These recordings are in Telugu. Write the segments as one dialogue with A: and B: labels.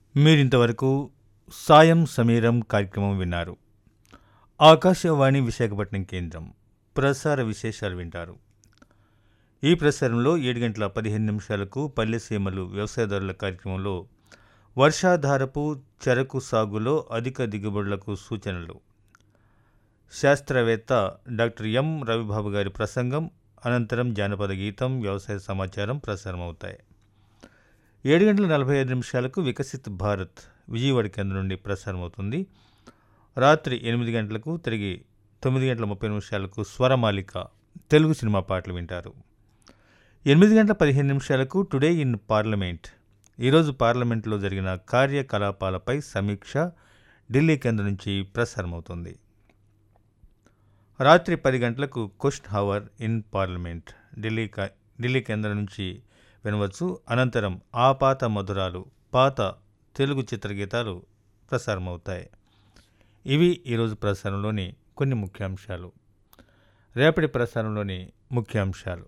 A: మీరింతవరకు సాయం సమీరం కార్యక్రమం విన్నారు ఆకాశవాణి విశాఖపట్నం కేంద్రం ప్రసార విశేషాలు వింటారు ఈ ప్రసారంలో ఏడు గంటల పదిహేను నిమిషాలకు పల్లెసీమలు వ్యవసాయదారుల కార్యక్రమంలో వర్షాధారపు చెరకు సాగులో అధిక దిగుబడులకు సూచనలు శాస్త్రవేత్త డాక్టర్ ఎం రవిబాబు గారి ప్రసంగం అనంతరం జానపద గీతం వ్యవసాయ సమాచారం ప్రసారమవుతాయి ఏడు గంటల నలభై ఐదు నిమిషాలకు వికసిత్ భారత్ విజయవాడ కేంద్రం నుండి ప్రసారమవుతుంది రాత్రి ఎనిమిది గంటలకు తిరిగి తొమ్మిది గంటల ముప్పై నిమిషాలకు స్వరమాలిక తెలుగు సినిమా పాటలు వింటారు ఎనిమిది గంటల పదిహేను నిమిషాలకు టుడే ఇన్ పార్లమెంట్ ఈరోజు పార్లమెంట్లో జరిగిన కార్యకలాపాలపై సమీక్ష ఢిల్లీ కేంద్రం నుంచి ప్రసారమవుతుంది రాత్రి పది గంటలకు question hour in parliament Delhi కా- ఢిల్లీ కేంద్రం నుంచి వినవచ్చు అనంతరం ఆ పాత మధురాలు పాత తెలుగు చిత్రగీతాలు ప్రసారమవుతాయి ఇవి ఈరోజు ప్రసారంలోని కొన్ని ముఖ్యాంశాలు రేపటి ప్రసారంలోని ముఖ్యాంశాలు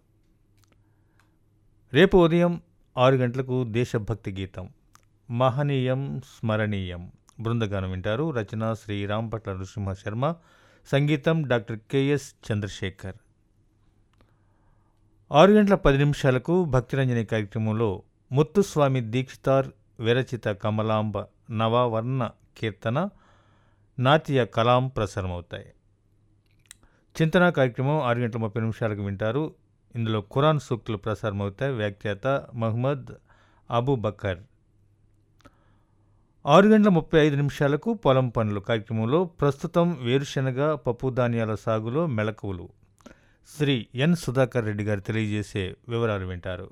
A: రేపు ఉదయం ఆరు గంటలకు దేశభక్తి గీతం మహనీయం స్మరణీయం బృందగానం వింటారు రచన శ్రీ రాంపట్ల నృసింహ శర్మ సంగీతం డాక్టర్ కెఎస్ చంద్రశేఖర్ ఆరు గంటల పది నిమిషాలకు భక్తిరంజని కార్యక్రమంలో ముత్తుస్వామి దీక్షితార్ విరచిత కమలాంబ నవావర్ణ కీర్తన నాట్య కలాం ప్రసారమవుతాయి చింతన కార్యక్రమం ఆరు గంటల ముప్పై నిమిషాలకు వింటారు ఇందులో ఖురాన్ సూక్తులు ప్రసారమవుతాయి వ్యాఖ్యాత మహమ్మద్ అబూ బకర్ ఆరు గంటల ముప్పై ఐదు నిమిషాలకు పొలం పనులు కార్యక్రమంలో ప్రస్తుతం వేరుశెనగ పప్పు ధాన్యాల సాగులో మెళకువలు శ్రీ ఎన్ సుధాకర్ రెడ్డి గారు తెలియజేసే వివరాలు వింటారు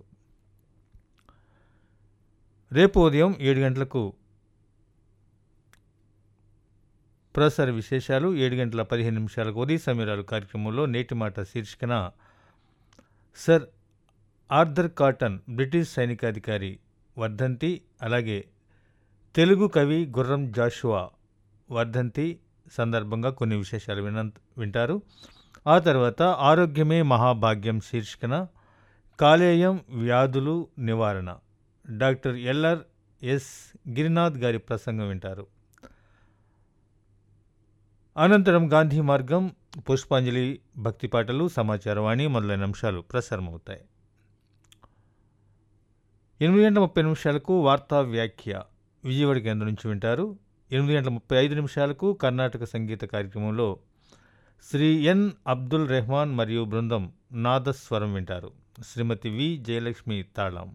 A: రేపు ఉదయం ఏడు గంటలకు ప్రసార విశేషాలు ఏడు గంటల పదిహేను నిమిషాలకు ఉదయ సమీరాలు కార్యక్రమంలో నేటి మాట శీర్షికన సర్ ఆర్థర్ కాటన్ బ్రిటిష్ సైనికాధికారి వర్ధంతి అలాగే తెలుగు కవి గుర్రం జాషువా వర్ధంతి సందర్భంగా కొన్ని విశేషాలు విన వింటారు ఆ తర్వాత ఆరోగ్యమే మహాభాగ్యం శీర్షికన కాలేయం వ్యాధులు నివారణ డాక్టర్ ఎల్ఆర్ ఎస్ గిరినాథ్ గారి ప్రసంగం వింటారు అనంతరం గాంధీ మార్గం పుష్పాంజలి భక్తి పాటలు సమాచారవాణి మొదలైన అంశాలు ప్రసారమవుతాయి ఎనిమిది గంటల ముప్పై నిమిషాలకు వార్తా వ్యాఖ్య విజయవాడ కేంద్రం నుంచి వింటారు ఎనిమిది గంటల ముప్పై ఐదు నిమిషాలకు కర్ణాటక సంగీత కార్యక్రమంలో శ్రీ ఎన్ అబ్దుల్ రెహమాన్ మరియు బృందం నాదస్వరం వింటారు శ్రీమతి వి జయలక్ష్మి తాళం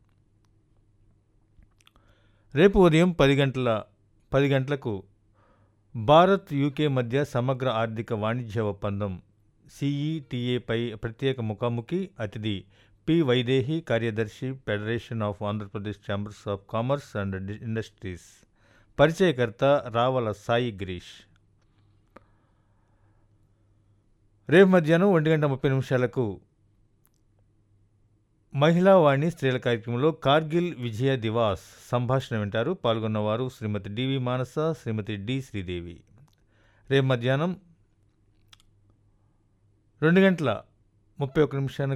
A: రేపు ఉదయం పది గంటల పది గంటలకు భారత్ యూకే మధ్య సమగ్ర ఆర్థిక వాణిజ్య ఒప్పందం సిఈటిఏపై ప్రత్యేక ముఖాముఖి అతిథి పి వైదేహి కార్యదర్శి federation of Andhra Pradesh chambers of commerce and డి- ఇండస్ట్రీస్ పరిచయకర్త రావల సాయి గిరీష్ రేపు మధ్యాహ్నం ఒంటి గంట ముప్పై నిమిషాలకు మహిళా వాణి స్త్రీల కార్యక్రమంలో కార్గిల్ విజయ దివాస్ సంభాషణ వింటారు పాల్గొన్నవారు శ్రీమతి డివి మానస శ్రీమతి డి శ్రీదేవి రేపు మధ్యాహ్నం రెండు గంటల ముప్పై ఒక్క నిమిషానికి